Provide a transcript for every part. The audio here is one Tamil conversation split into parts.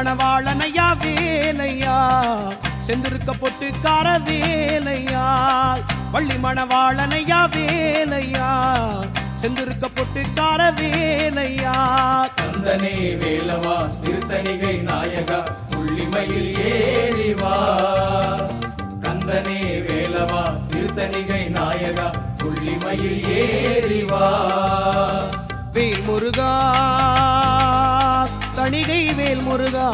மணவாளனையா வேலையா செந்திருக்க பொட்டு கார வேலையா வள்ளி மணவாளனையா வேலையா செந்திருக்க பொட்டு கார வேலையா கந்தனே வேலவா திருத்தணிகை நாயகா புள்ளிமயில் ஏறிவா கந்தனே வேலவா திருத்தணிகை நாயகா புள்ளிமயில் ஏறிவா வேல் முருகா தணிகை வேல் முருகா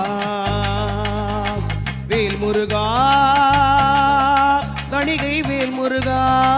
வேல் முருகா தணிகை வேல் முருகா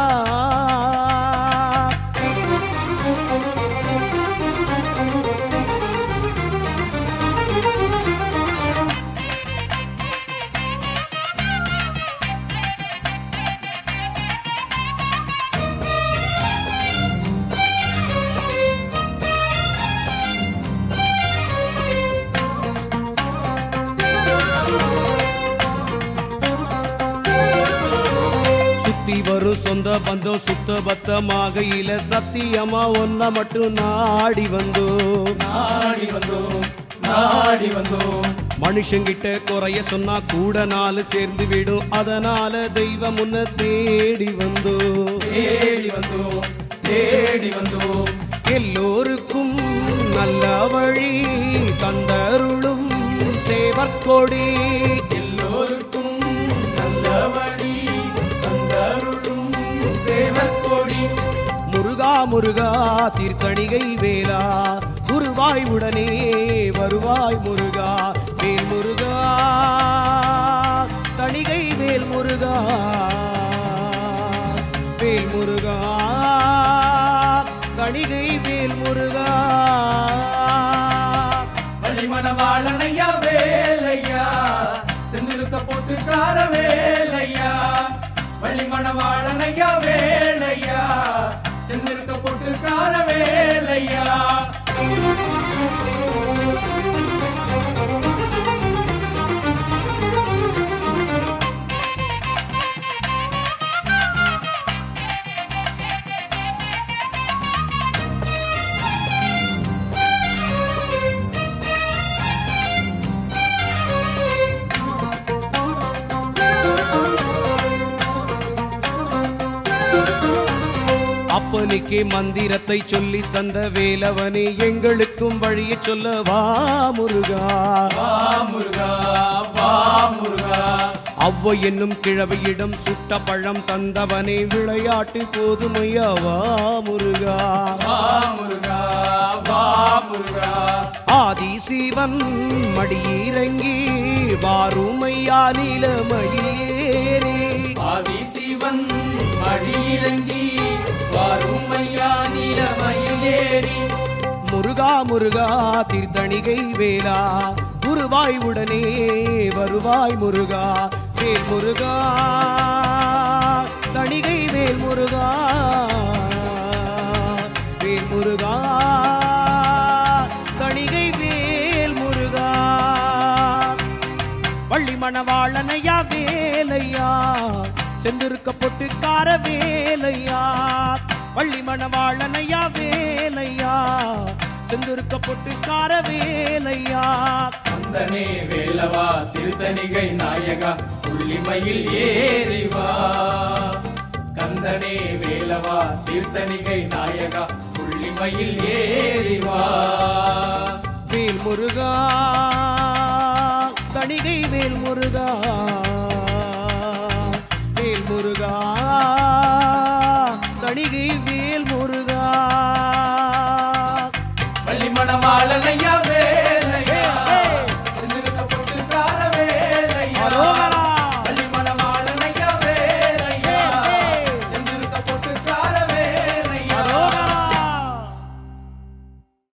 சுத்தி வரும் சொந்த பந்தம் சுத்த பத்தமாக இல சத்தியமா ஒன்ன மட்டும் நாடி வந்தோம் நாடி வந்தோம் நாடி வந்தோம் மனுஷங்கிட்ட குறைய சொன்னா கூட நாலு சேர்ந்து விடும் அதனால தெய்வம் உன்னை தேடி வந்தோம் தேடி வந்தோம் தேடி வந்தோம் எல்லோருக்கும் நல்ல வழி தந்தருளும் சேவற்கொடி எல்லோருக்கும் நல்ல வழி தந்தருளும் சேவற்கொடி முருகா முருகா தீர்த்தணிகை வேலா குருவாய் உடனே வருவாய் முருகா வேல் முருகா தணிகை வேல் முருகா வேல் முருகா தணிகை வேல் முருகா வள்ளிமணவாளனையா வேலையா செந்திருக்க போட்டுக்கார வேலையா வள்ளிமணவாளனையா வேலையா செந்திருக்க போட்டுக்கார வேலையா அப்பனுக்கே மந்திரத்தை சொல்லி தந்த வேலவனே எங்களுக்கும் வழியை சொல்ல வா முருகா வா முருகா வா முருகா அவ்வை என்னும் கிழவியிடம் சுட்ட பழம் தந்தவனே விளையாட்டு போதுமையா வா முருகா வா முருகா வா முருகா ஆதி சிவன் மடியிறங்கி வாருமையா நீலமடியேறி ஆதி சிவன் மடியிறங்கி வாருமையா நீலமயில் ஏறி முருகா முருகா தீர்த்தணிகை வேலா குருவாய் உடனே வருவாய் முருகா வேல் முருகா தணிகை வேல் முருகா வேல் முருகா தணிகை வேல் முருகா வள்ளி மணவாளனையா வேலையா செந்திருக்க பொட்டு கார வேலையா வள்ளி மணவாளனையா வேலையா செந்திருக்க பொட்டு கார வேலையா கந்தனே வேலவா திருத்தணிகை நாயகா புள்ளிமயில் ஏறிவா கந்தனே வேலவா திருத்தணிகை நாயகா புள்ளிமயில் ஏறிவா வேல் முருகா தணிகை வேல் முருகா வேல் முருகா தணிகை வேல் முருகா வள்ளிமணவாளனைய